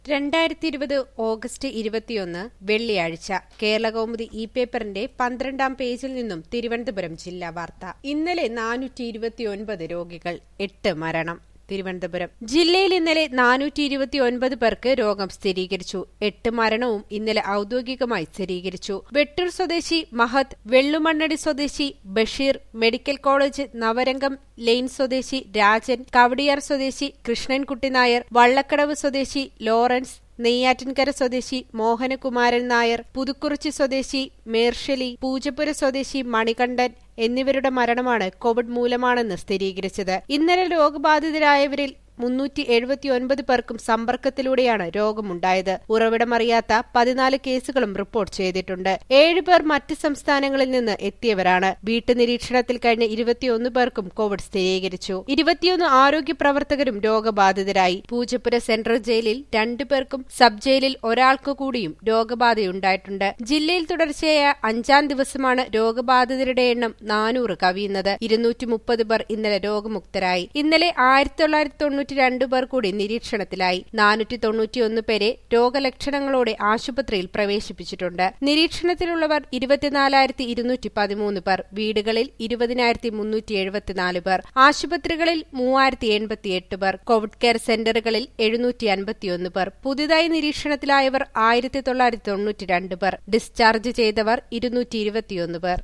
രണ്ടായിരത്തി ഇരുപത് ഓഗസ്റ്റ് ഇരുപത്തിയൊന്ന് വെള്ളിയാഴ്ച കേരളകൗമുദി ഇ പേപ്പറിന്റെ പന്ത്രണ്ടാം പേജിൽ നിന്നും തിരുവനന്തപുരം ജില്ലാ വാർത്ത ഇന്നലെ നാനൂറ്റി ഇരുപത്തിയൊൻപത് രോഗികൾ എട്ട് മരണം തിരുവനന്തപുരം ജില്ലയിൽ ഇന്നലെ നാനൂറ്റി ഇരുപത്തി ഒൻപത് പേർക്ക് രോഗം സ്ഥിരീകരിച്ചു എട്ട് മരണവും ഇന്നലെ ഔദ്യോഗികമായി സ്ഥിരീകരിച്ചു വെട്ടൂർ സ്വദേശി മഹത് വെള്ളുമണ്ണടി സ്വദേശി Basheer medical college Navarangam lane സ്വദേശി രാജൻ കവടിയാർ സ്വദേശി കൃഷ്ണൻകുട്ടി നായർ വള്ളക്കടവ് സ്വദേശി ലോറൻസ് നെയ്യാറ്റിൻകര സ്വദേശി മോഹനകുമാരൻ നായർ പുതുക്കുറിച്ചി സ്വദേശി മേർഷലി പൂജപ്പുര സ്വദേശി മണികണ്ഠൻ എന്നിവരുടെ മരണമാണ് കോവിഡ് മൂലമാണെന്ന് സ്ഥിരീകരിച്ചത് ഇന്നലെ രോഗബാധിതരായവരിൽ മുന്നൂറ്റി എഴുപത്തിയൊൻപത് പേർക്കും സമ്പർക്കത്തിലൂടെയാണ് രോഗമുണ്ടായത് ഉറവിടമറിയാത്ത പതിനാല് കേസുകളും റിപ്പോർട്ട് ചെയ്തിട്ടുണ്ട് ഏഴ് പേർ മറ്റ് സംസ്ഥാനങ്ങളിൽ നിന്ന് എത്തിയവരാണ് വീട്ടുനിരീക്ഷണത്തിൽ കഴിഞ്ഞ ഇരുപത്തിയൊന്ന് പേർക്കും കോവിഡ് സ്ഥിരീകരിച്ചു ഇരുപത്തിയൊന്ന് ആരോഗ്യ പ്രവർത്തകരും രോഗബാധിതരായി പൂജപ്പുര സെൻട്രൽ ജയിലിൽ രണ്ടു പേർക്കും സബ് ജയിലിൽ ഒരാൾക്കു കൂടിയും രോഗബാധയുണ്ടായിട്ടുണ്ട് ജില്ലയിൽ തുടർച്ചയായ അഞ്ചാം ദിവസമാണ് രോഗബാധിതരുടെ എണ്ണം നാനൂറ് കവിയുന്നത് ഇരുന്നൂറ്റി മുപ്പത് പേർ ഇന്നലെ രോഗമുക്തരായി ഇന്നലെ ആയിരത്തി തൊള്ളായിരത്തി തൊണ്ണൂറ്റി രണ്ടു പേർ കൂടി നിരീക്ഷണത്തിലായി നാനൂറ്റി തൊണ്ണൂറ്റിയൊന്ന് പേരെ രോഗലക്ഷണങ്ങളോടെ ആശുപത്രിയിൽ പ്രവേശിപ്പിച്ചിട്ടുണ്ട് നിരീക്ഷണത്തിലുള്ളവർ ഇരുപത്തിനാലായിരത്തി ഇരുന്നൂറ്റി പതിമൂന്ന് പേർ വീടുകളിൽ ഇരുപതിനായിരത്തി മുന്നൂറ്റി എഴുപത്തിനാല് പേർ ആശുപത്രികളിൽ മൂവായിരത്തി എൺപത്തിയെട്ട് പേർ കോവിഡ് കെയർ സെന്ററുകളിൽ എഴുന്നൂറ്റി അൻപത്തിയൊന്ന് പേർ പുതിയതായി നിരീക്ഷണത്തിലായവർ ആയിരത്തി തൊള്ളായിരത്തി തൊണ്ണൂറ്റി രണ്ട് പേർ ഡിസ്ചാർജ് ചെയ്തവർ ഇരുന്നൂറ്റി ഇരുപത്തിയൊന്ന് പേർ